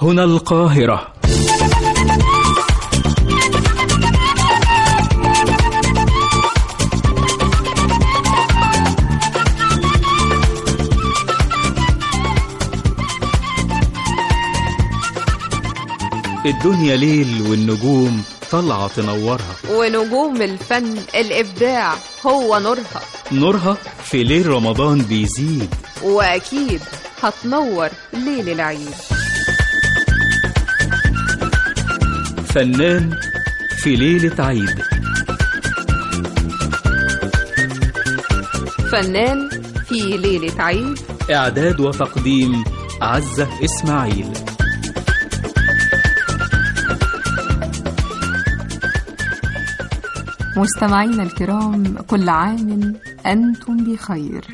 هنا القاهرة الدنيا ليل والنجوم طالعة تنورها ونجوم الفن الإبداع هو نورها نورها في ليل رمضان بيزيد وأكيد هتنور ليل العيد فنان في ليلة عيد فنان في ليلة عيد إعداد وتقديم عزة إسماعيل مستمعينا الكرام كل عام أنتم بخير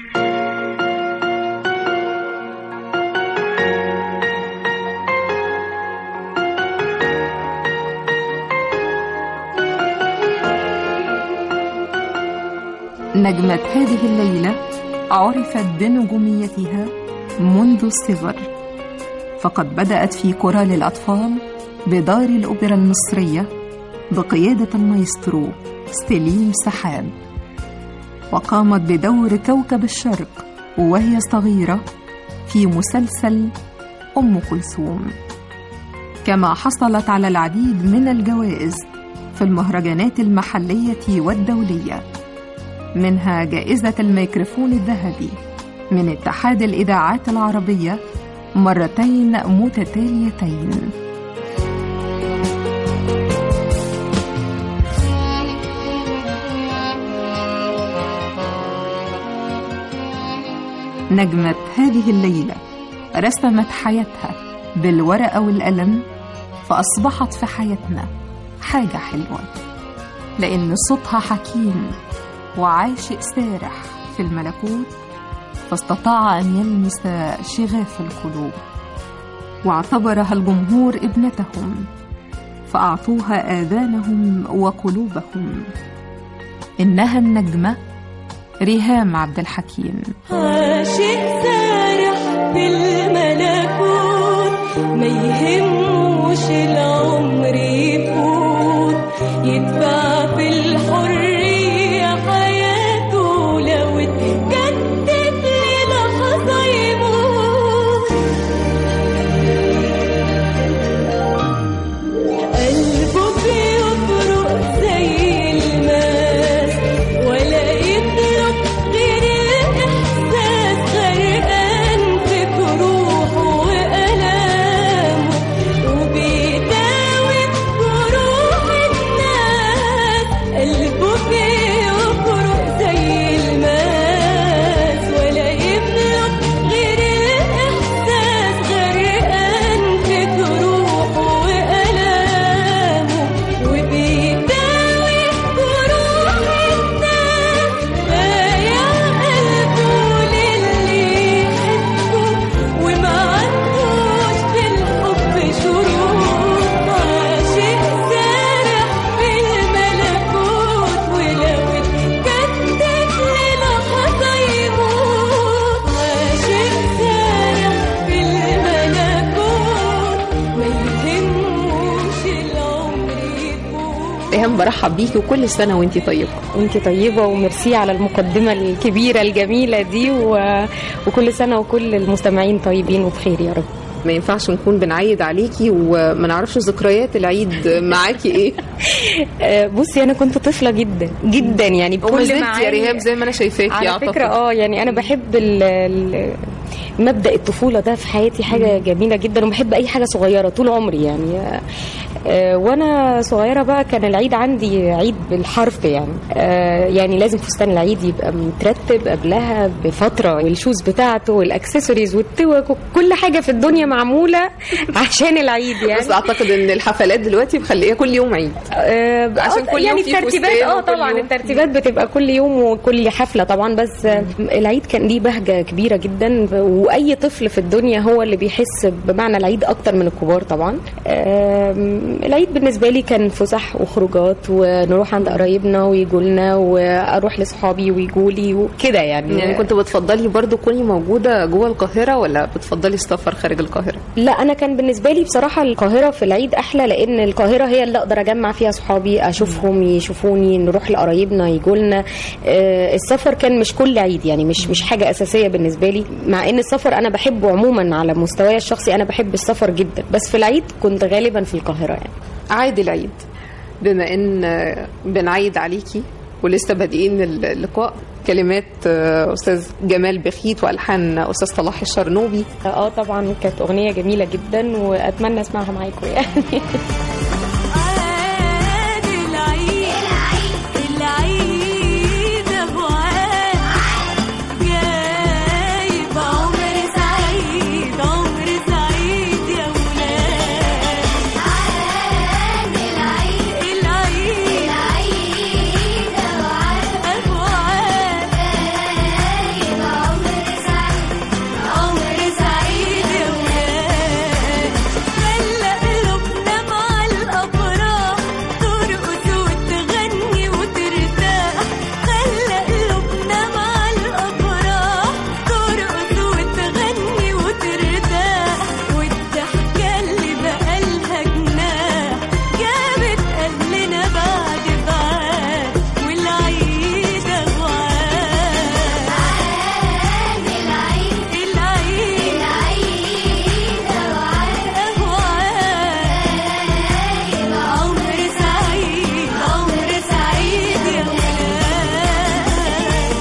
نجمة هذه الليلة عرفت بنجوميتها منذ الصغر فقد بدأت في كورال الأطفال بدار الأوبرا المصرية بقيادة المايسترو سليم سحاب وقامت بدور كوكب الشرق وهي صغيرة في مسلسل أم كلثوم كما حصلت على العديد من الجوائز في المهرجانات المحلية والدولية منها جائزة الميكروفون الذهبي من اتحاد الإذاعات العربية مرتين متتاليتين نجمة هذه الليلة رسمت حياتها بالورقة والقلم فأصبحت في حياتنا حاجة حلوة لأن صوتها حكيم وعاشق سارح في الملكوت فاستطاع أن يلمس شغاف القلوب واعتبرها الجمهور ابنتهم فأعطوها آذانهم وقلوبهم إنها النجمة ريهام عبد الحكيم عاشق سارح في الملكوت ما يهموش العمر يفوت يدفع في الحرية حياته لو اتجدد للحظة يموت قلبه بيبرق زي الماس ولا يترك غير الإحساس غرقان في جروحه وألامه وبيداوي جروح الناس قلبه بيبرق زي الماس ولا يترك غير الإحساس غرقان في جروحه وألامه وبيداوي جروح الناس بايع قلبه للي يحبه وما عندوش في الحب شروط عاشق سارح في الملكوت ولو اتجدد للحظة يموت عاشق سارح في الملكوت ما يهموش العمر يفوت ريهام برحب بيكي وكل سنة وانتي طيبة وانت طيبة وميرسي على المقدمة الكبيرة الجميلة دي و... وكل سنة وكل المستمعين طيبين وبخير يا رب ما ينفعش نكون بنعيد عليكي وما نعرفش ذكريات العيد معاكي ايه آه، بصي أنا كنت طفلة جدا جدا يعني وما بكل زلتي يا معاني ريهام زي ما انا شايفاكي على اعتقد فكرة اه يعني أنا بحب ال... ال... مبدأ الطفولة ده في حياتي حاجة جميلة جدا وبحب أي حاجة صغيرة طول عمري يعني آه، وأنا صغيرة بقى كان العيد عندي عيد بالحرف يعني آه، يعني لازم فستان العيد يبقى مترتب قبلها بفترة والشوز بتاعته والأكسسوارز والتوك وكل حاجة في الدنيا معمولة عشان العيد يعني بس اعتقد ان الحفلات دلوقتي مخليها كل يوم عيد آه، عشان آه، كل يوم يعني في الترتيبات فستان اه وكل طبعا يوم. الترتيبات بتبقى كل يوم وكل حفله طبعا بس آه، العيد كان ليه بهجه كبيره جدا و- واي طفل في الدنيا هو اللي بيحس بمعنى العيد اكتر من الكبار طبعا آم، العيد بالنسبه لي كان فسح وخروجات ونروح عند قرايبنا ويجوا لنا واروح لاصحابي ويجوا لي وكده يعني, يعني كنت بتفضلي برضو تكوني موجودة جوه القاهرة ولا بتفضلي السفر خارج القاهرة لا انا كان بالنسبه لي بصراحه القاهره في العيد احلى لان القاهره هي اللي اقدر اجمع فيها صحابي اشوفهم يشوفوني نروح لقرايبنا يجوا لنا آه، السفر كان مش كل عيد يعني مش مش حاجه اساسيه بالنسبه لي مع ان السفر انا بحبه عموما على مستواي الشخصي انا بحب السفر جدا بس في العيد كنت غالبا في القاهره يعني عيد العيد بما ان آه، بنعيد عليكي ولسه بادئين اللقاء كلمات آه، استاذ جمال بخيت والحان استاذ صلاح الشرنوبي اه طبعا كانت اغنيه جميله جدا واتمنى اسمعها معاكم يعني عاد العيد العيد ابو عاد جايب عمر سعيد عمر سعيد يا ولاد عاد العيد العيد ابو عاد جايب عمر سعيد عمر سعيد يا ولاد خلى قلوبنا مع الأفراح ترقص وتغني وترتاح خلى قلوبنا مع الأفراح ترقص وتغني وترتاح والضحكة اللي بقالها جناح جابت أهلنا بعد بعاد والعيد أبو عاد العيد العيد أبو عاد عمر سعيد عمر سعيد يا ولاد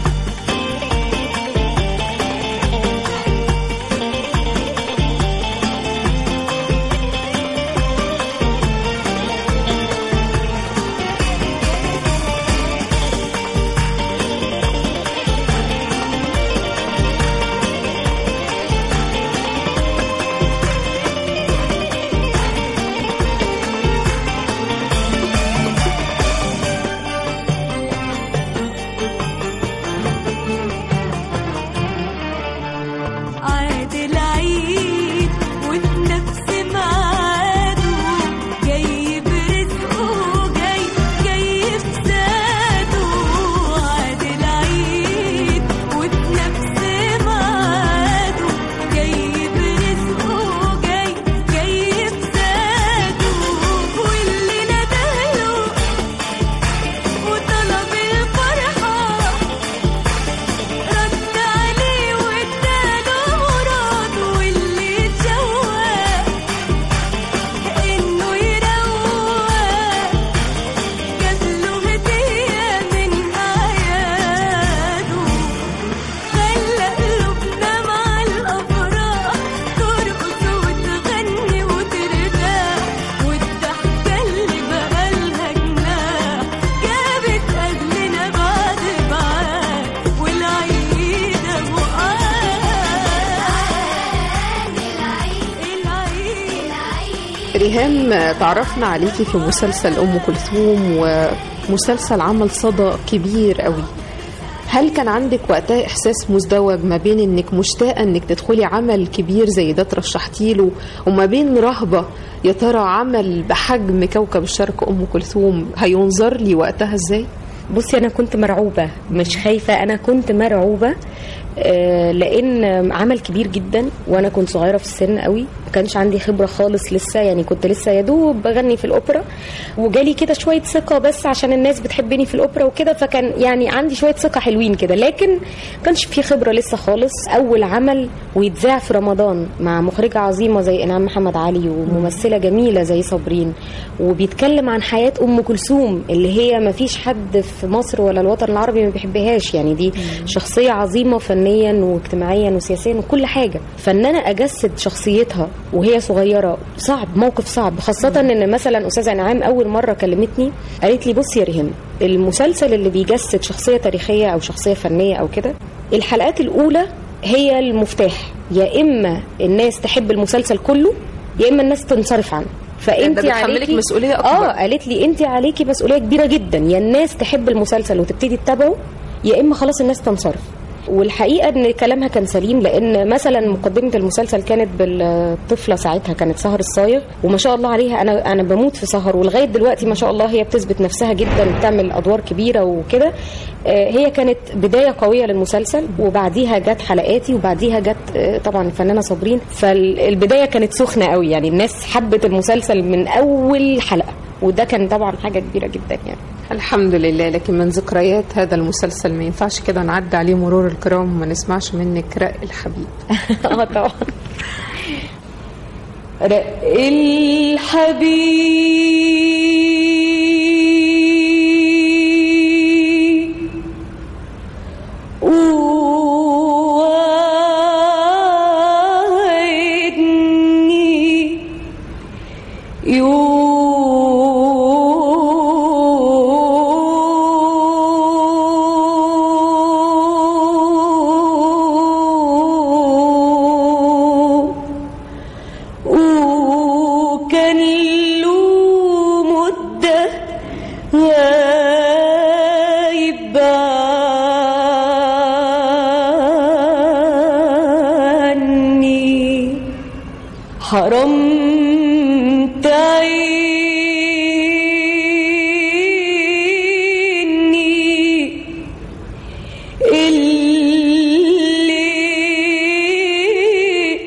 عاد العيد وفي نفس ميعاده جاي برزقه جاي جاي بزاده عاد العيد وفي نفس ميعاده جاي برزقه جاي جاي بزاده واللي ندهله وطلب الفرحه رد عليه واداله مراده واللي اتشوق انه يروق جاب له هديه من اعياده خلى قلوبنا مع الافراح ترقص وتغني وترتاح والضحكه اللي بقالها جناح جابت اهلنا بعد بعاد والعيد ابو العيد ريهام آه، تعرفنا عليكي في مسلسل ام كلثوم ومسلسل عمل صدى كبير قوي هل كان عندك وقتها احساس مزدوج ما بين انك مشتاقه انك تدخلي عمل كبير زي ده ترشحتي له وما بين رهبه يا ترى عمل بحجم كوكب الشرق ام كلثوم هينظر لي وقتها ازاي بصي انا كنت مرعوبه مش خايفه انا كنت مرعوبه آه، لان عمل كبير جدا وانا كنت صغيره في السن قوي ما كانش عندي خبره خالص لسه يعني كنت لسه يا دوب بغني في الاوبرا وجالي كده شويه ثقه بس عشان الناس بتحبني في الاوبرا وكده فكان يعني عندي شويه ثقه حلوين كده لكن ما كانش في خبره لسه خالص اول عمل ويتذاع في رمضان مع مخرجه عظيمه زي انعام محمد علي وممثله جميله زي صابرين وبيتكلم عن حياه ام كلثوم اللي هي ما فيش حد في مصر ولا الوطن العربي ما بيحبهاش يعني دي شخصيه عظيمه فنيا واجتماعيا وسياسيا وكل حاجه فان انا اجسد شخصيتها وهي صغيره صعب موقف صعب خاصه ان مثلا استاذه انعام اول مره كلمتني قالت لي بصي يا ريهام المسلسل اللي بيجسد شخصيه تاريخيه او شخصيه فنيه او كده الحلقات الاولى هي المفتاح يا اما الناس تحب المسلسل كله يا اما الناس تنصرف عنه فانت ده بتحملك عليكي مسؤولية أكبر. اه قالت لي انت عليكي مسؤوليه كبيره جدا يا الناس تحب المسلسل وتبتدي تتابعه يا اما خلاص الناس تنصرف والحقيقه ان كلامها كان سليم لان مثلا مقدمه المسلسل كانت بالطفله ساعتها كانت سهر الصايغ وما شاء الله عليها انا انا بموت في سهر ولغايه دلوقتي ما شاء الله هي بتثبت نفسها جدا بتعمل ادوار كبيره وكده آه، هي كانت بدايه قويه للمسلسل وبعديها جت حلقاتي وبعديها جت آه، طبعا الفنانه صابرين فالبدايه كانت سخنه قوي يعني الناس حبت المسلسل من اول حلقه وده كان طبعا حاجه كبيره جدا يعني الحمد لله لكن من ذكريات هذا المسلسل ما ينفعش كده نعدي عليه مرور الكرام وما نسمعش منك رق الحبيب اه طبعا رق الحبيب وعدني يوم وكان له مدة غايب عني حرمت عيني اللي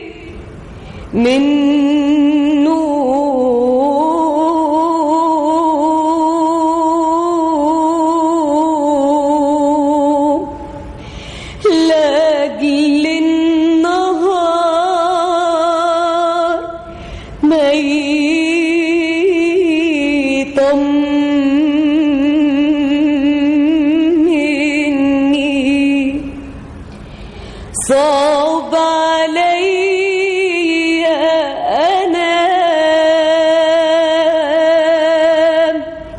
منه لاجل النهار ما يطمني صعب علي انام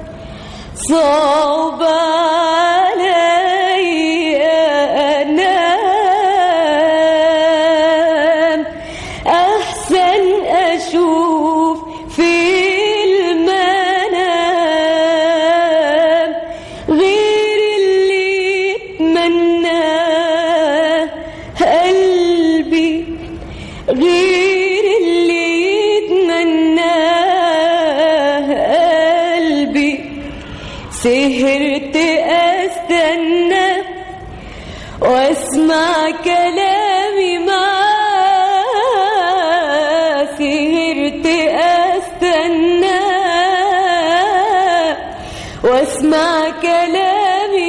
صعب علي انام احسن اشوف في المنام غير اللي اتمناه قلبي غير اللي يتمناه قلبي سهرت استنى واسمع كلامي معاه سهرت استنى واسمع كلامي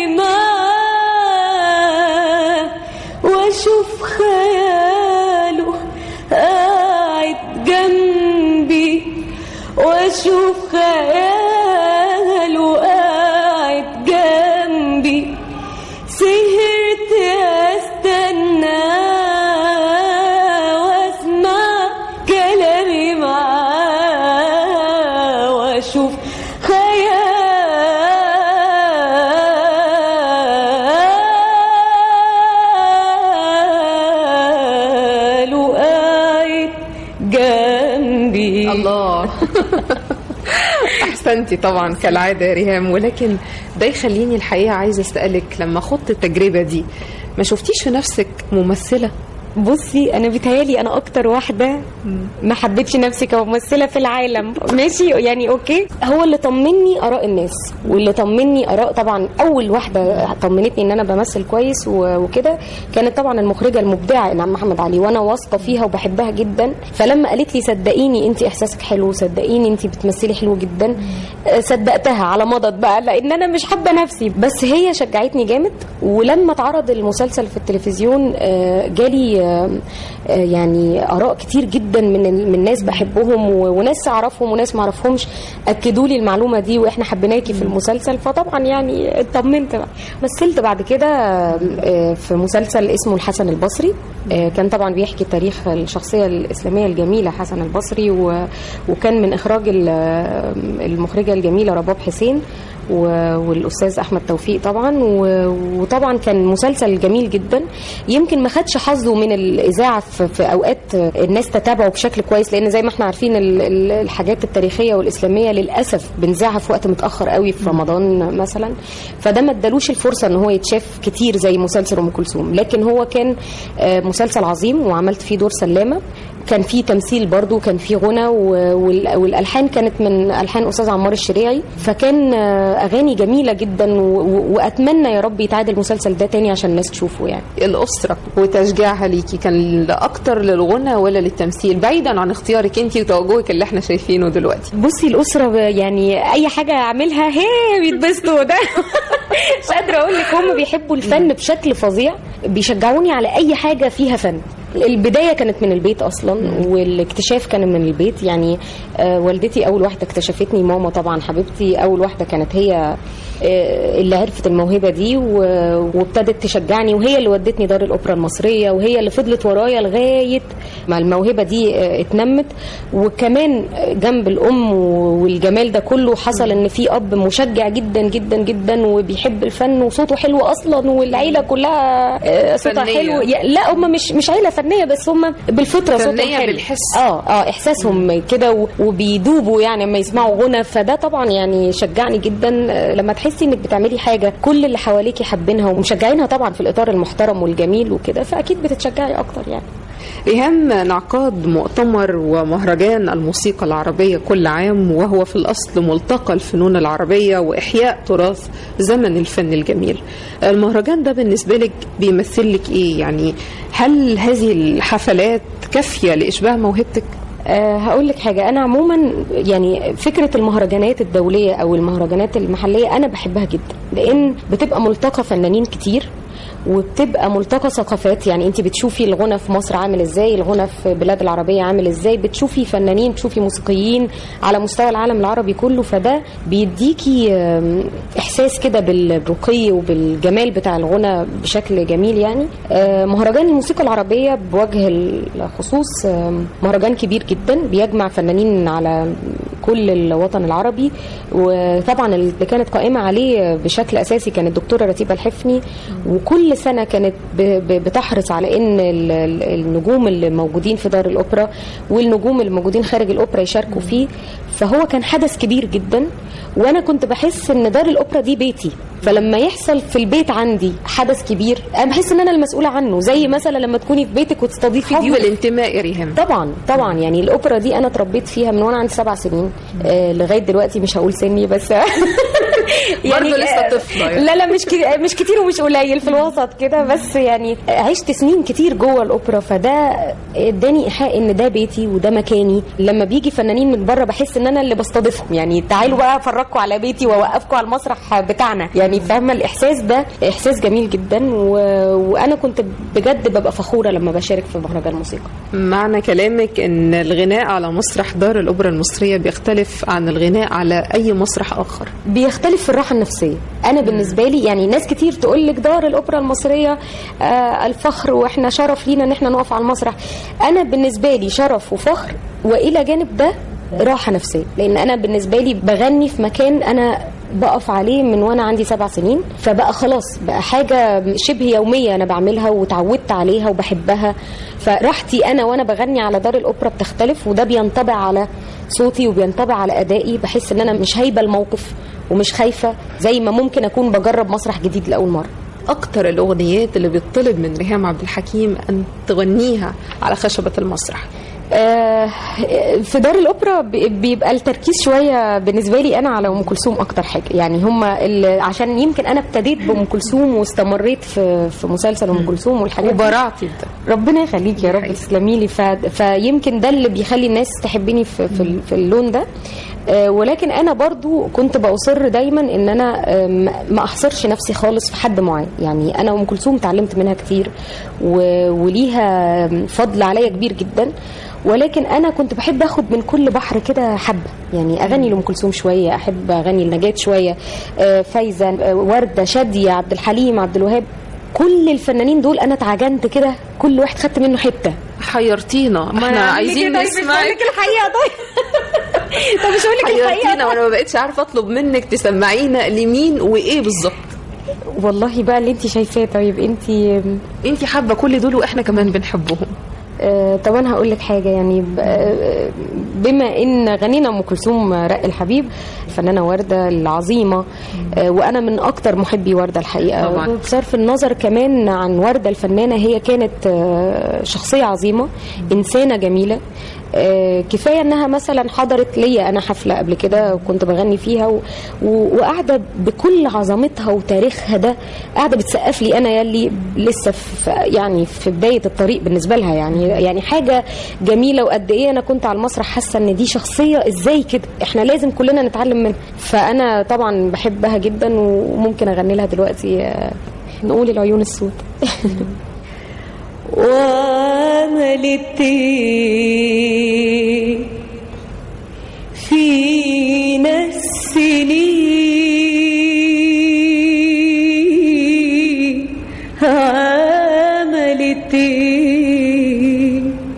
معاه واشوف خياله قاعد جنبي واشوف خياله قاعد جنبي سهرت استنى واسمع كلامي معاه واشوف خياله قاعد جنبي الله احسنتي طبعا كالعاده يا ريهام ولكن ده يخليني الحقيقه عايزه اسالك لما خضت التجربه دي ما شفتيش في نفسك ممثله بصي انا بيتهيالي انا اكتر واحده ما حبيتش نفسي كممثله في العالم ماشي يعني اوكي هو اللي طمني اراء الناس واللي طمني اراء طبعا اول واحده طمنتني ان انا بمثل كويس و- وكده كانت طبعا المخرجه المبدعه انعام محمد علي وانا واثقه فيها وبحبها جدا فلما قالت لي صدقيني انت احساسك حلو صدقيني انت بتمثلي حلو جدا آه، صدقتها على مضض بقى لان انا مش حابه نفسي بس هي شجعتني جامد ولما اتعرض المسلسل في التلفزيون آه، جالي آه، آه، يعني اراء كتير جدا من ال- من ناس بحبهم و- وناس اعرفهم وناس ما اعرفهمش اكدوا لي المعلومه دي واحنا حبيناكي في المسلسل فطبعا يعني اطمنت بقى مثلت بعد كده آه، في مسلسل اسمه الحسن البصري آه، كان طبعا بيحكي تاريخ الشخصيه الاسلاميه الجميله حسن البصري و- وكان من اخراج ال- المخرجه الجميله رباب حسين و- والاستاذ احمد توفيق طبعا و- وطبعا كان مسلسل جميل جدا يمكن ما خدش حظه من الاذاعه في, في اوقات الناس تتابعه بشكل كويس لان زي ما احنا عارفين ال- ال- الحاجات التاريخيه والاسلاميه للاسف بنذاعها في وقت متاخر قوي في رمضان مثلا فده ما ادالوش الفرصه ان هو يتشاف كتير زي مسلسل ام كلثوم لكن هو كان آه، مسلسل عظيم وعملت فيه دور سلامه كان فيه تمثيل برضو كان فيه غنى و- وال- والالحان كانت من الحان استاذ عمار الشريعي فكان آه، اغاني جميله جدا و- و- واتمنى يا رب يتعاد المسلسل ده تاني عشان الناس تشوفه يعني الأسرة وتشجيعها ليكي كان أكتر للغنى ولا للتمثيل بعيدا عن اختيارك انت وتوجهك اللي احنا شايفينه دلوقتي بصي الاسره ب- يعني اي حاجه اعملها هي بيتبسطوا ده مش قادره اقول لك هم بيحبوا الفن بشكل فظيع بيشجعوني على اي حاجه فيها فن البدايه كانت من البيت اصلا والاكتشاف كان من البيت يعني آه والدتي اول واحده اكتشفتني ماما طبعا حبيبتي اول واحده كانت هي آه اللي عرفت الموهبه دي و- وابتدت تشجعني وهي اللي ودتني دار الاوبرا المصريه وهي اللي فضلت ورايا لغايه ما الموهبه دي آه اتنمت وكمان جنب الام والجمال ده كله حصل ان في اب مشجع جدا جدا جدا وبيحب الفن وصوته حلو اصلا والعيله كلها آه، صوتها فنية. حلو يا- لا هم مش مش عيله فنيه بس هم بالفطره صوتهم فنية حلو بالحس. اه اه احساسهم كده و- وبيدوبوا يعني لما يسمعوا غنى فده طبعا يعني شجعني جدا آه، لما تحسي انك بتعملي حاجه كل اللي حواليكي حابينها ومشجعينها طبعا في الاطار المحترم والجميل وكده فاكيد بتتشجعي اكتر يعني ريهام انعقاد مؤتمر ومهرجان الموسيقى العربية كل عام وهو في الأصل ملتقى الفنون العربية وإحياء تراث زمن الفن الجميل المهرجان ده بالنسبة لك بيمثل لك إيه يعني هل هذه الحفلات كافية لإشباع موهبتك؟ أه هقول لك حاجة أنا عموما يعني فكرة المهرجانات الدولية أو المهرجانات المحلية أنا بحبها جدا لأن بتبقى ملتقى فنانين كتير وبتبقى ملتقى ثقافات يعني انت بتشوفي الغنى في مصر عامل ازاي الغنى في بلاد العربيه عامل ازاي بتشوفي فنانين بتشوفي موسيقيين على مستوى العالم العربي كله فده بيديكي آم، احساس كده بالرقي وبالجمال بتاع الغنى بشكل جميل يعني آه، مهرجان الموسيقى العربيه بوجه الخصوص آم، مهرجان كبير جدا بيجمع فنانين على كل الوطن العربي وطبعا اللي كانت قائمه عليه بشكل اساسي كانت الدكتوره رتيبه الحفني وكل سنه كانت ب- ب- بتحرص على ان ال- ال- النجوم اللي موجودين في دار الاوبرا والنجوم اللي موجودين خارج الاوبرا يشاركوا فيه فهو كان حدث كبير جدا وانا كنت بحس ان دار الاوبرا دي بيتي فلما يحصل في البيت عندي حدث كبير انا بحس ان انا المسؤوله عنه زي مثلا لما تكوني في بيتك وتستضيفي حب ضيوف الانتماء يا ريهام طبعا طبعا يعني الاوبرا دي انا اتربيت فيها من وانا عندي سبع سنين آه لغايه دلوقتي مش هقول سني بس برضه لسه طفلة يعني. لا لا مش كي- مش كتير ومش قليل في الوسط كده بس يعني عشت سنين كتير جوه الاوبرا فده اداني ايحاء ان ده بيتي وده مكاني لما بيجي فنانين من بره بحس ان انا اللي بستضيفهم يعني تعالوا بقى افرجكم على بيتي واوقفكم على المسرح بتاعنا يعني فاهمه الاحساس ده احساس جميل جدا و... وانا كنت بجد ببقى فخوره لما بشارك في مهرجان موسيقى معنى كلامك ان الغناء على مسرح دار الاوبرا المصريه بيختلف عن الغناء على اي مسرح اخر بيختلف في الراحه النفسيه انا بالنسبه لي يعني ناس كتير تقول لك دار الاوبرا المصريه آه الفخر واحنا شرف لينا ان احنا نقف على المسرح انا بالنسبه لي شرف وفخر والى جانب ده راحه نفسيه لان انا بالنسبه لي بغني في مكان انا بقف عليه من وانا عندي سبع سنين فبقى خلاص بقى حاجه شبه يوميه انا بعملها وتعودت عليها وبحبها فراحتي انا وانا بغني على دار الاوبرا بتختلف وده بينطبع على صوتي وبينطبع على ادائي بحس ان انا مش هايبه الموقف ومش خايفه زي ما ممكن اكون بجرب مسرح جديد لاول مره اكتر الاغنيات اللي بيطلب من ريهام عبد الحكيم ان تغنيها على خشبه المسرح آه، في دار الاوبرا بي- بيبقى التركيز شويه بالنسبه لي انا على ام كلثوم اكتر حاجه يعني هم عشان يمكن انا ابتديت بام كلثوم واستمريت في في مسلسل ام كلثوم والحاجات دي. وبرعتي بده ربنا يخليك يا رب حقيقي. تسلمي لي ف... فيمكن ده اللي بيخلي الناس تحبني في في, ال- في اللون ده آه، ولكن انا برضو كنت باصر دايما ان انا آه، ما- ما احصرش نفسي خالص في حد معين يعني انا ام كلثوم اتعلمت منها كتير و... وليها فضل عليا كبير جدا ولكن انا كنت بحب اخد من كل بحر كده حبه يعني اغني لام كلثوم شويه احب اغني لنجاة شويه آه، فايزه آه، ورده شاديه عبد الحليم عبد الوهاب كل الفنانين دول انا اتعجنت كده كل واحد خدت منه حته حيرتينا احنا عايزين نسمعك الحقيقه طيب طب مش هقول لك حيرتينا الحقيقه وانا ما بقتش عارفه اطلب منك تسمعينا لمين وايه بالظبط والله بقى اللي انت شايفاه طيب انت انت حابه كل دول واحنا كمان بنحبهم آه، طب انا هقول لك حاجه يعني ب- آه، بما ان غنينا ام كلثوم رق الحبيب الفنانه ورده العظيمه آه، وانا من اكتر محبي ورده الحقيقه طبعاً. بصرف النظر كمان عن ورده الفنانه هي كانت آه، شخصيه عظيمه انسانه جميله آه، كفايه انها مثلا حضرت ليا انا حفله قبل كده وكنت بغني فيها و- و- وقاعده بكل عظمتها وتاريخها ده قاعده بتسقف لي انا يلي لسه في يعني في بدايه الطريق بالنسبه لها يعني يعني حاجه جميله وقد ايه انا كنت على المسرح حاسه ان دي شخصيه ازاي كده احنا لازم كلنا نتعلم منها فانا طبعا بحبها جدا وممكن اغني لها دلوقتي آه، نقول العيون السود وعملت ايه فينا السنين عملت ايه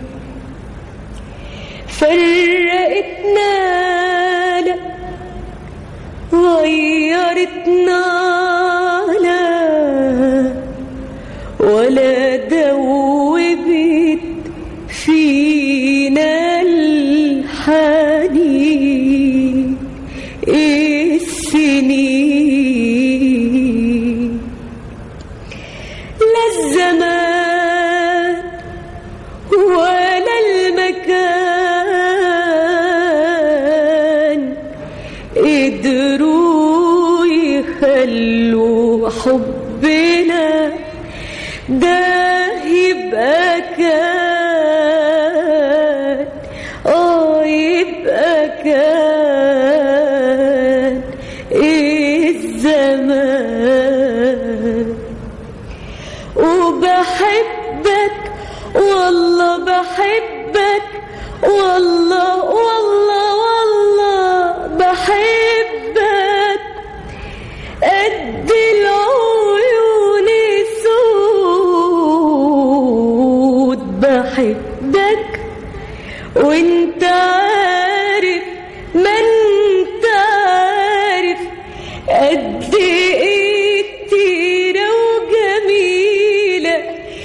فرقتنا لا غيرتنا لا ولا دوبت فينا الحنين السنين لا الزمان ولا المكان قدروا يخلوا حبنا ده يبقى كان اه يبقى كان الزمان وبحبك والله بحبك والله والله والله بحبك قد العيون السود بحبك وانت عارف ما انت عارف قد ايه كتيرة وجميلة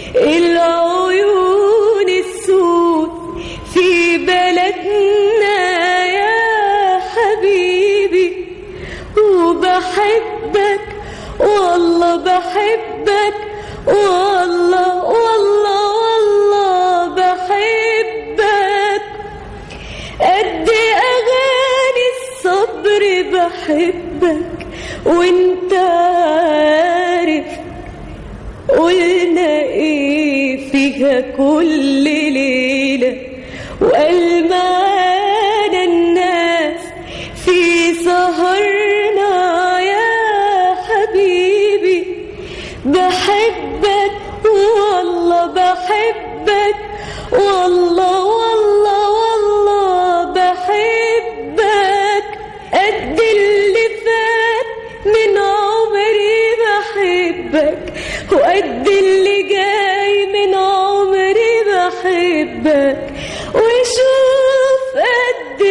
العيون السود في بلدنا يا حبيبي وبحبك والله بحبك والله والله والله بحبك قد اغاني الصبر بحبك وانت عارف قلنا ايه فيها كل ليلة وقال معانا الناس في سهرنا يا حبيبي بحبك والله بحبك والله والله والله بحبك قد اللي فات من عمري بحبك وقد اللي جاي من عمري بحبك وشوف قد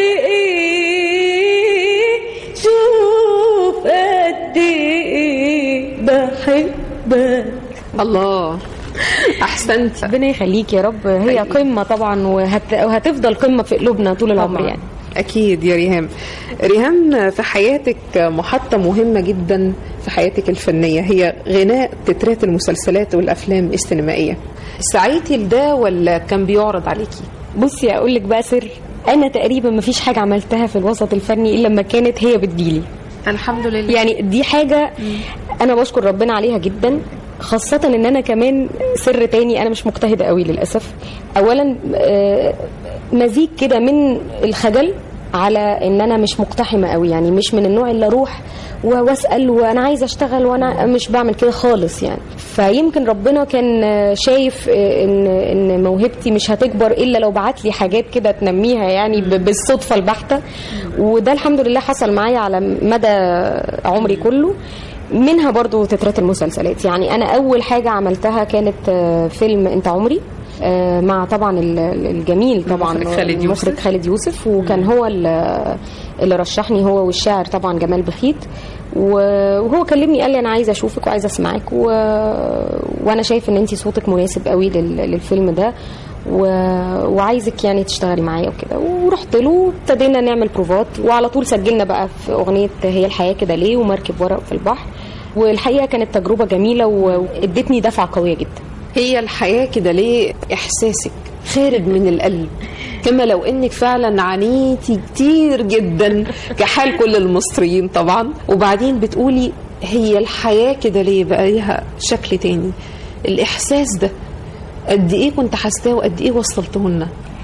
ايه شوف قد ايه بحبك الله احسنتي ربنا يخليك يا رب هي قمه طبعا وهت... وهتفضل قمه في قلوبنا طول العمر طبعاً. يعني أكيد يا ريهام ريهام في حياتك محطة مهمة جدا في حياتك الفنية هي غناء تترات المسلسلات والأفلام السينمائية سعيتي لده ولا كان بيعرض عليكي؟ بصي اقول لك بقى سر انا تقريبا ما فيش حاجه عملتها في الوسط الفني الا لما كانت هي بتجيلي الحمد لله يعني دي حاجه انا بشكر ربنا عليها جدا خاصة ان انا كمان سر تاني انا مش مجتهدة قوي للأسف اولا آه، مزيج كده من الخجل على ان انا مش مقتحمة قوي يعني مش من النوع اللي اروح و- واسأل وانا عايزة اشتغل وانا مش بعمل كده خالص يعني فيمكن ربنا كان آه، شايف آه، ان ان موهبتي مش هتكبر الا لو بعت لي حاجات كده تنميها يعني ب- بالصدفة البحتة وده الحمد لله حصل معايا على مدى عمري كله منها برضو تترات المسلسلات يعني انا اول حاجه عملتها كانت آه، فيلم انت عمري آه، مع طبعا ال- ال- الجميل طبعا المخرج خالد يوسف. المخرج خالد يوسف وكان هو ال- اللي رشحني هو والشاعر طبعا جمال بخيت و- وهو كلمني قال لي انا عايزه اشوفك وعايزه اسمعك و... وانا شايف ان انت صوتك مناسب قوي لل... للفيلم ده و... وعايزك يعني تشتغلي معايا وكده ورحت له وابتدينا نعمل بروفات وعلى طول سجلنا بقى في اغنيه هي الحياه كده ليه ومركب ورق في البحر والحقيقه كانت تجربه جميله و- وادتني دفعه قويه جدا هي الحياة كده ليه إحساسك خارج من القلب كما لو انك فعلا عانيتي كتير جدا كحال كل المصريين طبعا وبعدين بتقولي هي الحياة كده ليه بقى ليها شكل تاني الإحساس ده قد إيه كنت حاساه وقد إيه وصلته لنا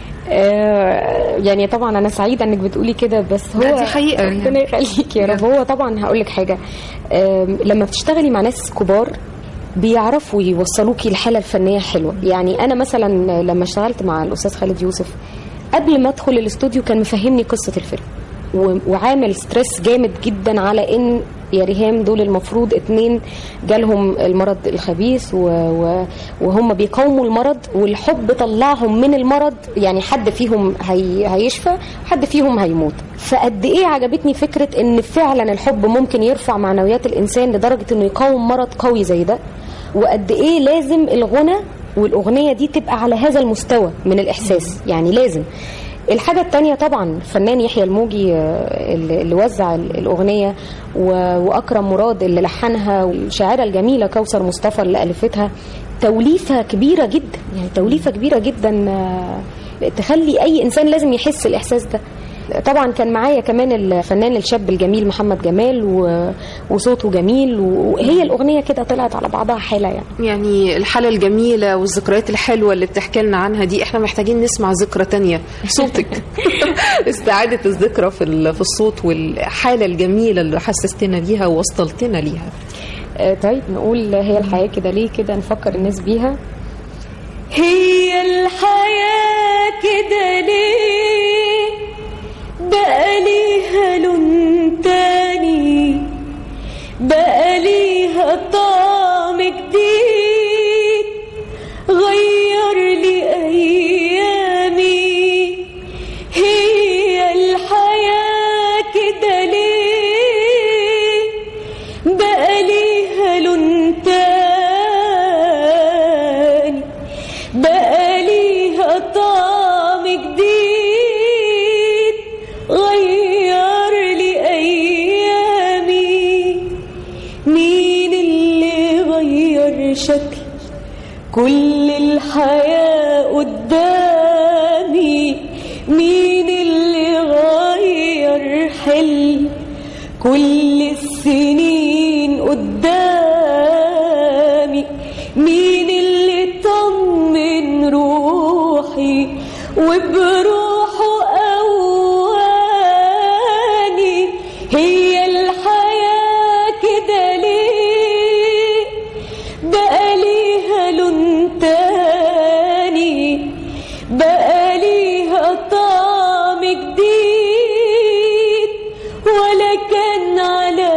آه، يعني طبعا انا سعيده انك بتقولي كده بس هو لا، دي حقيقة يعني. ربنا يخليك يا رب هو طبعا هقول لك حاجه آم، لما بتشتغلي مع ناس كبار بيعرفوا يوصلوكي الحاله الفنيه حلوه يعني انا مثلا لما اشتغلت مع الاستاذ خالد يوسف قبل ما ادخل الاستوديو كان مفهمني قصه الفيلم و- وعامل ستريس جامد جدا على ان يا ريهام دول المفروض اتنين جالهم المرض الخبيث و... و... وهم بيقاوموا المرض والحب طلعهم من المرض يعني حد فيهم هي... هيشفى حد فيهم هيموت فقد ايه عجبتني فكره ان فعلا الحب ممكن يرفع معنويات الانسان لدرجه انه يقاوم مرض قوي زي ده وقد ايه لازم الغنى والاغنيه دي تبقى على هذا المستوى من الاحساس يعني لازم الحاجة التانية طبعا فنان يحيى الموجي آه، اللي اللي وزع ال- الأغنية و- وأكرم مراد اللي لحنها والشاعرة الجميلة كوثر مصطفى اللي ألفتها توليفة كبيرة جدا يعني توليفة كبيرة جدا آه، تخلي أي إنسان لازم يحس الإحساس ده طبعا كان معايا كمان الفنان الشاب الجميل محمد جمال و- وصوته جميل وهي الأغنية كده طلعت على بعضها حالة يعني يعني الحالة الجميلة والذكريات الحلوة اللي بتحكي لنا عنها دي احنا محتاجين نسمع ذكرى تانية صوتك استعادة الذكرى في ال- في الصوت والحالة الجميلة اللي حسستنا بيها ووصلتنا ليها آه، طيب نقول هي الحياة كده ليه كده نفكر الناس بيها هي الحياة كده ليه بقى ليها لون تاني بقى ليها طعم جديد غير لي أيامي هي الحياة كده ليه بقى ليها لون تاني بقى ليها طعم جديد غير لي أيامي مين اللي غير شكل كل الحياة قدامي مين اللي غير حلم كل السنين قدامي مين اللي طمن روحي وبروحه قواني هي الحياة كده ليه بقى ليها لون تاني بقى ليها طعم جديد ولا كان على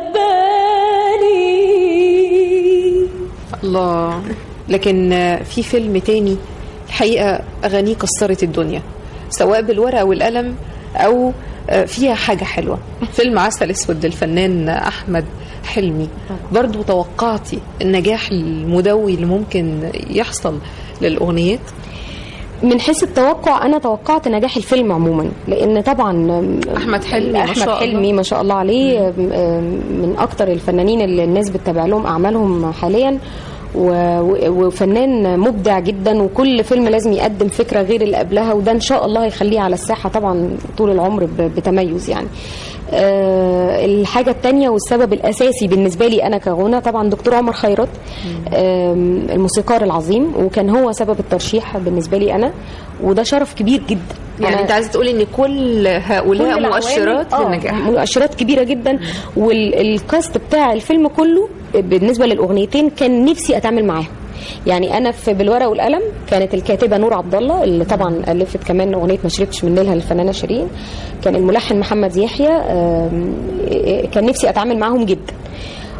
بالي الله لكن آه، في فيلم تاني الحقيقة أغانيه كسرت الدنيا سواء بالورقة والقلم أو آه، فيها حاجة حلوة فيلم عسل أسود للفنان أحمد حلمي برضو توقعتي النجاح المدوي اللي ممكن يحصل للأغنيات من حيث التوقع انا توقعت نجاح الفيلم عموما لان طبعا أحمد حلمي ما احمد شاء الله. حلمي ما شاء الله عليه أم- من اكتر الفنانين اللي الناس بتتابع لهم اعمالهم حاليا و- و- وفنان مبدع جدا وكل فيلم لازم يقدم فكره غير اللي قبلها وده ان شاء الله هيخليه على الساحه طبعا طول العمر ب- بتميز يعني آه، الحاجة التانية والسبب الأساسي بالنسبة لي أنا كغنى طبعا دكتور عمر خيرت آم، الموسيقار العظيم وكان هو سبب الترشيح بالنسبة لي أنا وده شرف كبير جدا يعني أنا- أنت عايزة تقولي إن كل هؤلاء كل العوامل- مؤشرات آه، للنجاح مؤشرات كبيره جدا والكاست بتاع الفيلم كله بالنسبه للاغنيتين كان نفسي اتعامل معاهم يعني انا في بالورقه والقلم كانت الكاتبه نور عبد الله اللي طبعا الفت كمان اغنيه ما شربتش من ليلها للفنانه شيرين كان الملحن محمد يحيى آم، كان نفسي اتعامل معاهم جدا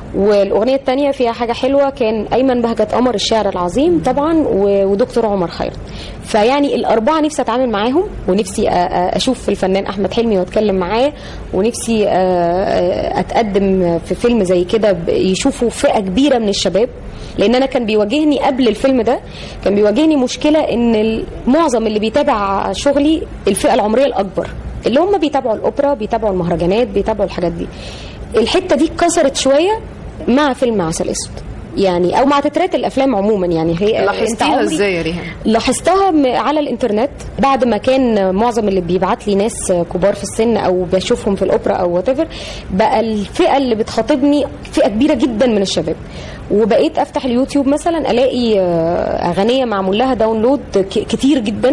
والاغنيه الثانيه فيها حاجه حلوه كان ايمن بهجت قمر الشاعر العظيم طبعا و- ودكتور عمر خيرت فيعني الاربعه نفسي اتعامل معاهم ونفسي أ- أ- اشوف الفنان احمد حلمي واتكلم معاه ونفسي أ- أ- اتقدم في فيلم زي كده ب- يشوفوا فئه كبيره من الشباب لان انا كان بيواجهني قبل الفيلم ده كان بيواجهني مشكله ان ال- معظم اللي بيتابع شغلي الفئه العمريه الاكبر اللي هم بيتابعوا الاوبرا بيتابعوا المهرجانات بيتابعوا الحاجات دي الحته دي اتكسرت شويه مع فيلم عسل اسود يعني او مع تترات الافلام عموما يعني هي أنت لاحظتيها عمري- ازاي يا ريهام لاحظتها م- على الانترنت بعد ما كان معظم اللي بيبعت لي ناس كبار في السن او بشوفهم في الاوبرا او وات بقى الفئه اللي بتخاطبني فئه كبيره جدا من الشباب وبقيت افتح اليوتيوب مثلا الاقي آه، اغنيه معمول لها داونلود ك- كتير جدا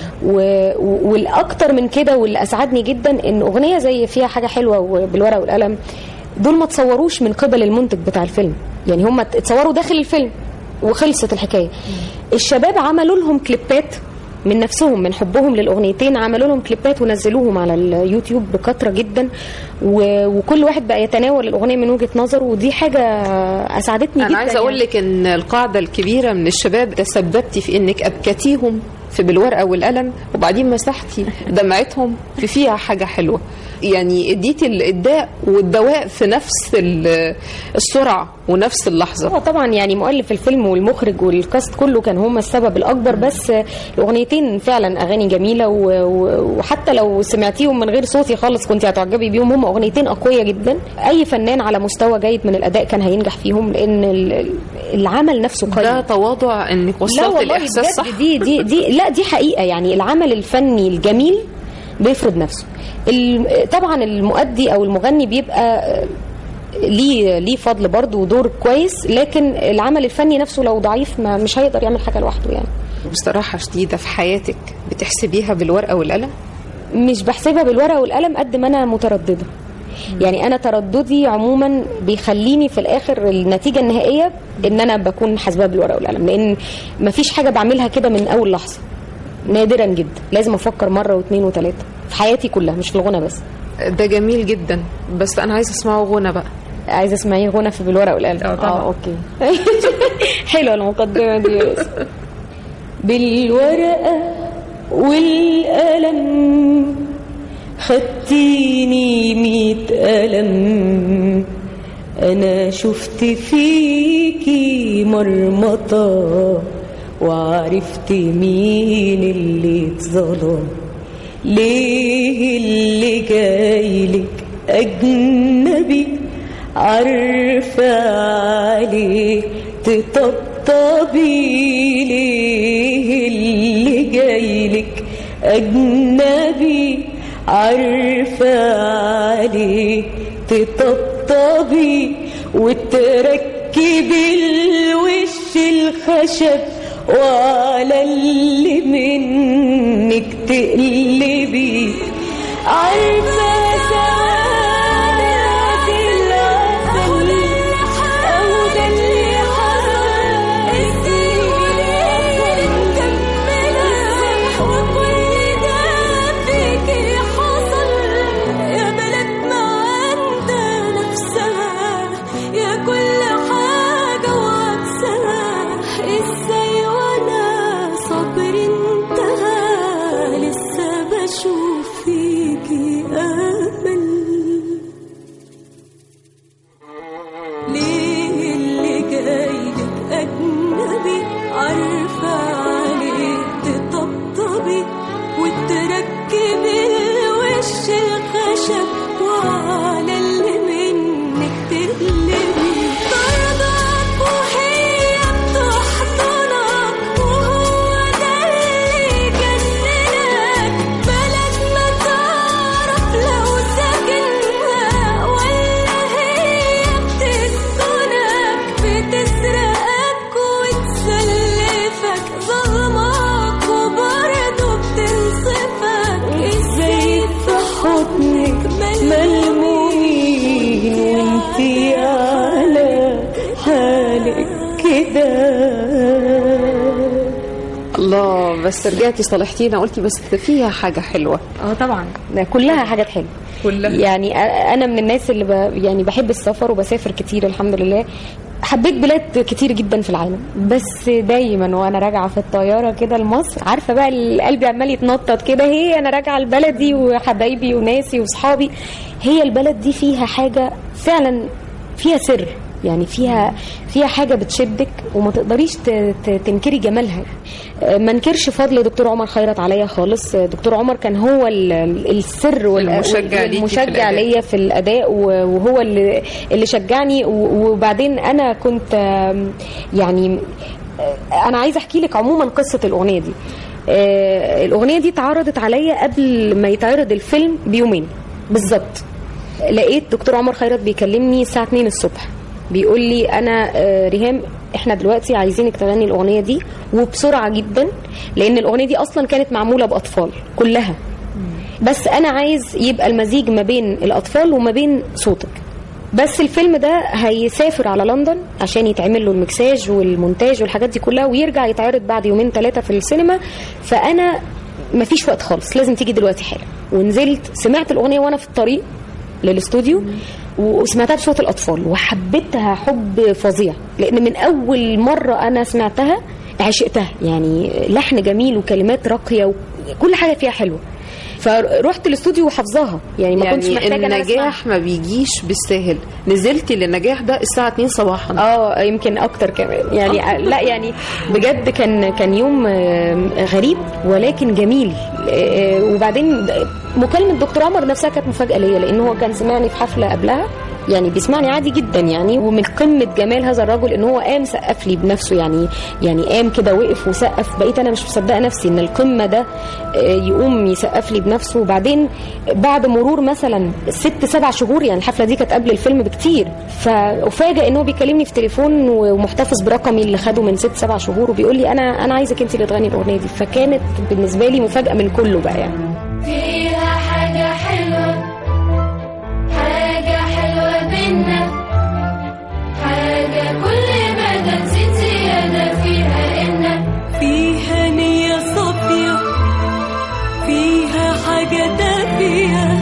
و- و- والاكتر من كده واللي اسعدني جدا ان اغنيه زي فيها حاجه حلوه وبالورقه والقلم دول ما تصوروش من قبل المنتج بتاع الفيلم يعني هم اتصوروا داخل الفيلم وخلصت الحكايه الشباب عملوا لهم كليبات من نفسهم من حبهم للاغنيتين عملوا لهم كليبات ونزلوهم على اليوتيوب بكثره جدا و... وكل واحد بقى يتناول الاغنيه من وجهه نظره ودي حاجه اسعدتني جدا انا عايزه اقول يعني. لك ان القاعده الكبيره من الشباب تسببتي في انك ابكتيهم في بالورقه والقلم وبعدين مسحتي دمعتهم في فيها حاجه حلوه يعني اديتي الاداء والدواء في نفس ال- السرعه ونفس اللحظه هو طبعا يعني مؤلف الفيلم والمخرج والكاست كله كان هم السبب الاكبر بس الاغنيتين فعلا اغاني جميله و- و- وحتى لو سمعتيهم من غير صوتي خالص كنت هتعجبي بيهم هم اغنيتين اقويه جدا اي فنان على مستوى جيد من الاداء كان هينجح فيهم لان ال- العمل نفسه قوي ده تواضع انك لا وصلت والله الاحساس بجد صح دي دي دي لا دي حقيقه يعني العمل الفني الجميل بيفرض نفسه ال- طبعا المؤدي او المغني بيبقى آه، ليه ليه فضل برضه ودور كويس لكن العمل الفني نفسه لو ضعيف ما مش هيقدر يعمل حاجه لوحده يعني بصراحه شديده في حياتك بتحسبيها بالورقه والقلم مش بحسبها بالورقه والقلم قد ما انا متردده يعني انا ترددي عموما بيخليني في الاخر النتيجه النهائيه ان انا بكون حاسباها بالورقه والقلم لان مفيش حاجه بعملها كده من اول لحظه نادرا جدا لازم افكر مره واثنين وثلاثه في حياتي كلها مش في الغنى بس ده جميل جدا بس انا عايزه اسمعه غنى بقى عايزه اسمعيه غنى في بالورقه والقلم اه طبعا. اه اوكي حلوه المقدمه دي يا يوسف. بالورقه والقلم خدتيني ميت قلم انا شفت فيكي مرمطه وعرفت مين اللي اتظلم ليه اللي جايلك أجنبي عارفة عليه تطبطبي ليه اللي جايلك أجنبي عارفة عليه تطبطبي وتركبي الوش الخشب وعلى اللي منك تقلبي عارفة سواد العسل أو ده اللي حصل السنين مكملة وكل ده فيكي حصل يا بلدنا عندها نفسها يا كل حاجة وعكسها ازاي وانا صبر انتهى لسه بشوف فيكي امل ليه اللي جايلك أجنبي عارفة عليه تطبطبي وتركبي الوش الخشب وعلى اللي منك تقلبي ترضاك وهي بتحضنك وهو ده اللي يجننك بلد ما تعرف لو ساكنها ولا هي بتسكنك بتسرقك وتسلفك ظلمك وبرضه بتنصفك ازاي في حضنك بس رجعتي صالحتينا قلتي بس فيها حاجه حلوه اه طبعا ده كلها حاجات حلوه كلها. يعني أ- انا من الناس اللي ب... يعني بحب السفر وبسافر كتير الحمد لله حبيت بلاد كتير جدا في العالم بس دايما وانا راجعه في الطياره كده لمصر عارفه بقى ال- قلبي عمال يتنطط كده هي انا راجعه لبلدي وحبايبي وناسي وصحابي هي البلد دي فيها حاجه فعلا فيها سر يعني فيها فيها حاجه بتشدك وما تقدريش ت- ت- تنكري جمالها آه، ما انكرش فضل دكتور عمر خيرت عليا خالص آه، دكتور عمر كان هو ال- ال- السر وال- المشجع ليكي في المشجع الأداء. ليا في الاداء و- وهو اللي اللي شجعني و- وبعدين انا كنت آم، يعني آه، انا عايزه احكي لك عموما قصه الاغنيه دي آه، الاغنيه دي اتعرضت عليا قبل ما يتعرض الفيلم بيومين بالظبط لقيت دكتور عمر خيرت بيكلمني الساعه 2 الصبح بيقول لي انا آه، ريهام احنا دلوقتي عايزينك تغني الاغنيه دي وبسرعه جدا لان الاغنيه دي اصلا كانت معموله باطفال كلها بس انا عايز يبقى المزيج ما بين الاطفال وما بين صوتك بس الفيلم ده هيسافر على لندن عشان يتعمل له المكساج والمونتاج والحاجات دي كلها ويرجع يتعرض بعد يومين ثلاثه في السينما فانا مفيش وقت خالص لازم تيجي دلوقتي حالا ونزلت سمعت الاغنيه وانا في الطريق للاستوديو وسمعتها بصوت الاطفال وحبيتها حب فظيع لان من اول مره انا سمعتها عشقتها يعني لحن جميل وكلمات راقيه وكل حاجه فيها حلوه فرحت الاستوديو وحافظاها يعني ما كنتش يعني محتاجه إن أنا أسمعها. النجاح ما بيجيش بالساهل نزلتي للنجاح ده الساعه 2 صباحا اه يمكن اكتر كمان يعني لا يعني بجد كان كان يوم آه، غريب ولكن جميل آه، وبعدين مكالمه دكتور عمر نفسها كانت مفاجاه ليا لان هو كان سمعني في حفله قبلها يعني بيسمعني عادي جدا يعني ومن قمه جمال هذا الرجل ان هو قام سقف لي بنفسه يعني يعني قام كده وقف وسقف بقيت انا مش مصدقه نفسي ان القمه ده آه، يقوم يسقف لي بنفسه وبعدين بعد مرور مثلا ست سبع شهور يعني الحفله دي كانت قبل الفيلم بكتير فافاجئ ان هو بيكلمني في تليفون ومحتفظ برقمي اللي خده من ست سبع شهور وبيقول لي انا انا عايزك انت اللي تغني الاغنيه دي فكانت بالنسبه لي مفاجاه من كله بقى يعني فيها حاجة حلوة حاجة حلوة بينا حاجة كل ما نسيت زيادة فيها إنك فيها نية صافية فيها حاجة دافية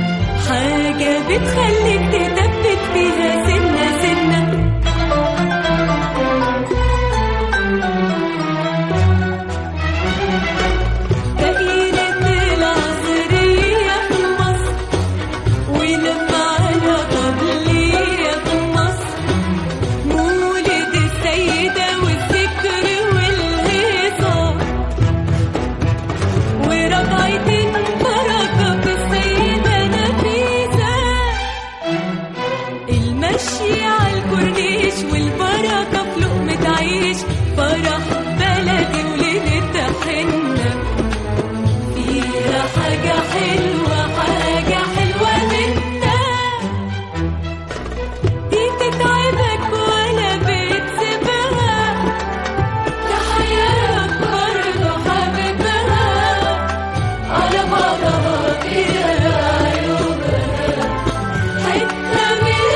حاجة بتخليك تثبت فيها سنة سنة دائرة العصرية في مصر ولما على قبلية في مصر مولد السيدة والذكر والهيصة ورجعت بركة في السيدة نفيسة المشي على الكورنيش والبركة في لقمة عيش فرح بلدي وليلة حنة فيها حاجة حلوة حاجة حلوة منها دي تتعبك ولا بتسيبها تحيرك برضه حبيبها على بعضها فيها عيوبها حتة من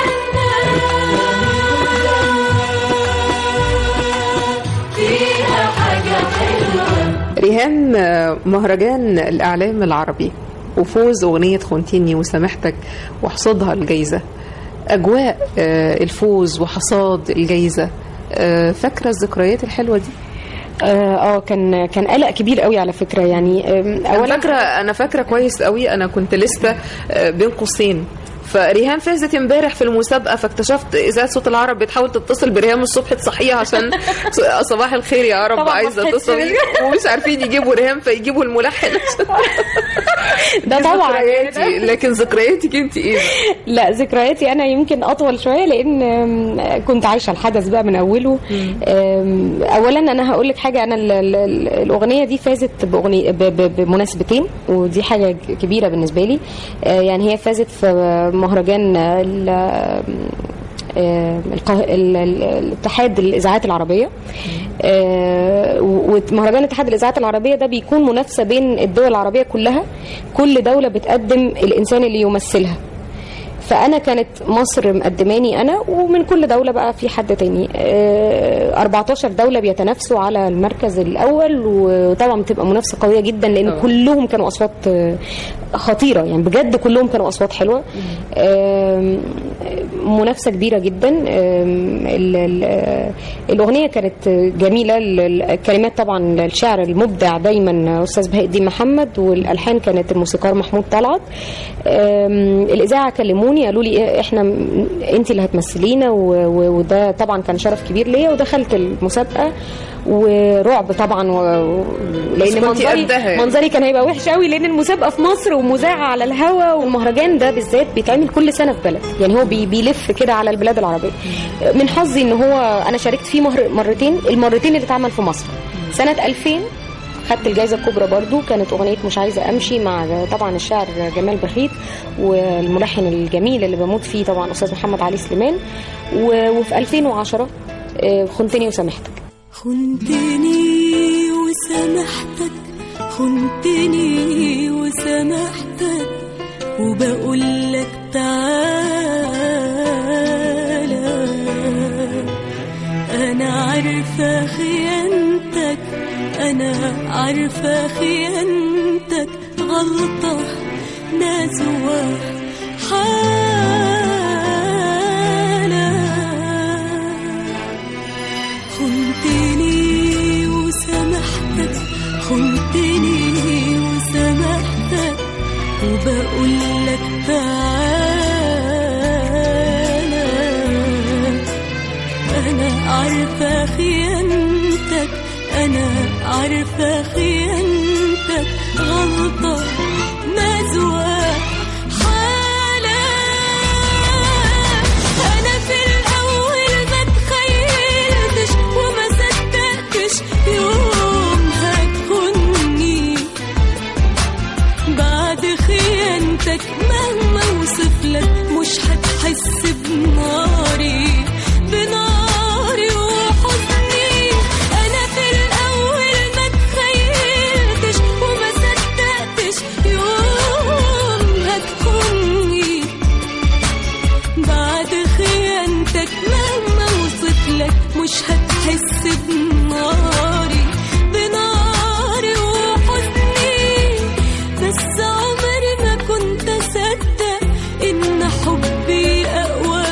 الجنة فيها حاجة حلوة ريهام آه، مهرجان الاعلام العربي وفوز اغنيه خنتيني وسامحتك وحصادها الجايزه اجواء آه، الفوز وحصاد الجايزه آه، فاكره الذكريات الحلوه دي اه آه، كان كان قلق كبير قوي على فكره يعني آم، انا اولا فاكره انا فاكره كويس قوي انا كنت لسه آه، بين قوسين فريهام فازت امبارح في المسابقه فاكتشفت اذاعه صوت العرب بتحاول تتصل بريهام الصبح تصحيها عشان صباح الخير يا رب طبعاً ما عايزه صحتش. اتصل ومش عارفين يجيبوا ريهام فيجيبوا الملحن ده دي طبعا ذكرياتي لكن ذكرياتك انت ايه بقى؟ لا ذكرياتي انا يمكن اطول شويه لان آم، كنت عايشه الحدث بقى من اوله آم، اولا انا هقول لك حاجه انا ال- ال- ال- الاغنيه دي فازت باغنيه ب- ب- بمناسبتين ودي حاجه كبيره بالنسبه لي آه، يعني هي فازت في مهرجان ال- آه، القه- ال- ال- الاتحاد الاذاعات العربيه آه، و- ومهرجان اتحاد الاذاعات العربيه ده بيكون منافسه بين الدول العربيه كلها كل دوله بتقدم الانسان اللي يمثلها فانا كانت مصر مقدماني انا ومن كل دوله بقى في حد تاني آه، 14 دوله بيتنافسوا على المركز الاول وطبعا بتبقى منافسه قويه جدا لان طبعا. كلهم كانوا اصوات آه، خطيره يعني بجد كلهم كانوا اصوات حلوه آم، منافسه كبيره جدا آم، ال- ال- آه، الاغنيه كانت جميله ال- ال- الكلمات طبعا الشعر المبدع دايما استاذ بهاء الدين محمد والالحان كانت الموسيقار محمود طلعت آم، الاذاعه كلموني قالوا لي إيه، احنا انت اللي هتمثلينا و- و- وده طبعا كان شرف كبير ليا ودخلت المسابقه ورعب طبعا و... و- بس لان كنتي منظري قدها يعني. منظري كان هيبقى وحش قوي لان المسابقه في مصر ومذاعه على الهوا والمهرجان ده بالذات بيتعمل كل سنه في بلد يعني هو بي... بيلف كده على البلاد العربيه من حظي ان هو انا شاركت فيه مهر... مرتين المرتين اللي اتعمل في مصر سنه 2000 خدت الجائزه الكبرى برضو كانت اغنيه مش عايزه امشي مع طبعا الشاعر جمال بخيت والملحن الجميل اللي بموت فيه طبعا استاذ محمد علي سليمان و... وفي 2010 آه، خنتني وسامحتك خنتني وسامحتك خنتني وسامحتك وبقول لك تعالى انا عارفه خيانتك انا عارفه خيانتك غلطه نزوه حالة خنتني وسامحتك خنتني وسامحتك وبقول لك تعالى انا عارفه خيانتك انا عارفه خيانتك غلطه نزوه حالة انا في الاول ما تخيلتش وما صدقتش يوم هتخوني بعد خيانتك مهما اوصف لك مش هتحس بناري بناري وحزني انا في الاول ما تخيلتش وما صدقتش يوم هتخوني بعد خيانتك مهما اوصف لك مش هتحس بناري بناري وحزني بس عمري ما كنت اصدق ان حبي اقوى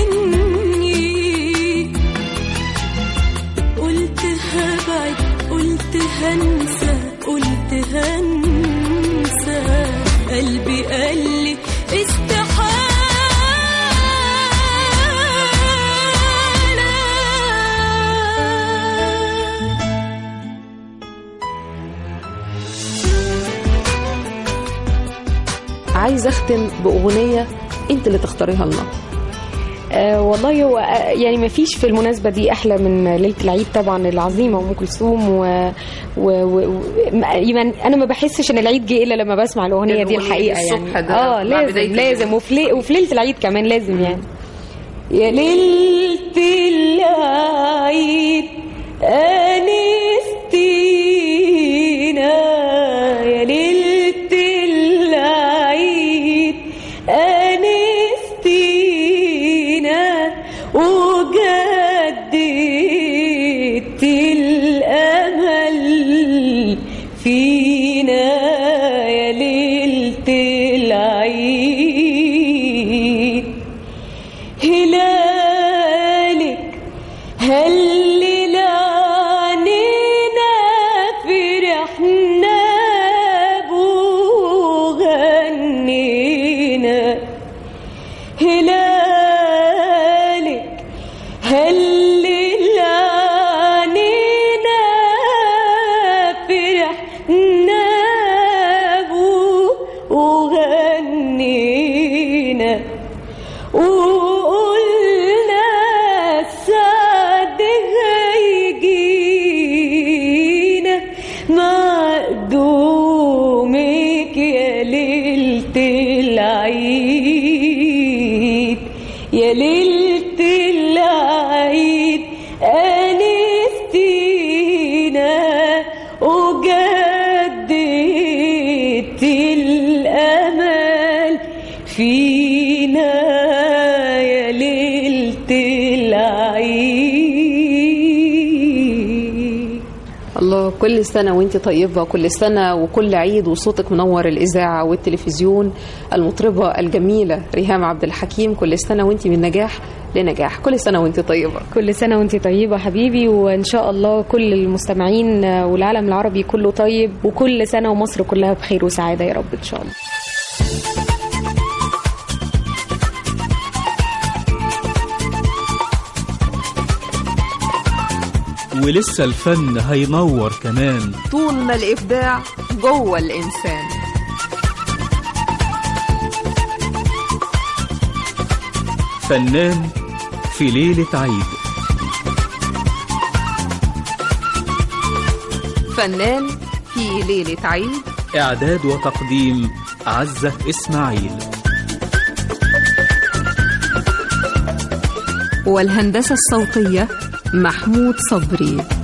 مني قلت هبعد قلت هنسى قلت هنسى قلبي قال لي استحالة عايزه اختم باغنيه انت اللي تختاريها لنا آه والله هو آه يعني ما فيش في المناسبة دي أحلى من ليلة العيد طبعا العظيمة أم كلثوم و... و... و... ما- يعني أنا ما بحسش إن العيد جه إلا لما بسمع الأغنية دي الأغنية الحقيقة الصبح يعني ده اه مع لازم بداية لازم وفي لي... وفي ليلة العيد كمان لازم يعني يا ليلة العيد أنستينا يا ليلة العيد أنستينا وجددت الأمل فينا يا ليلة العيد هلالك هلل عنينا فرحنا بوغنينا هلالك هلل عنينا فرحنا بوغنينا وقلنا السعد هيجينا مع قدومك يا ليلة العيد يا ليلة العيد أنستينا وجددت الأمل فينا يا ليلة العيد الله كل سنة وانت طيبة كل سنة وكل عيد وصوتك منور الإذاعة والتلفزيون المطربة الجميلة ريهام عبد الحكيم كل سنة وانت من نجاح لنجاح كل سنة وانت طيبة كل سنة وانت طيبة حبيبي وإن شاء الله كل المستمعين والعالم العربي كله طيب وكل سنة ومصر كلها بخير وسعادة يا رب إن شاء الله ولسه الفن هينور كمان طول ما الإبداع جوه الإنسان فنان في ليلة عيد فنان في ليلة عيد إعداد وتقديم عزة إسماعيل والهندسة الصوتية محمود صبري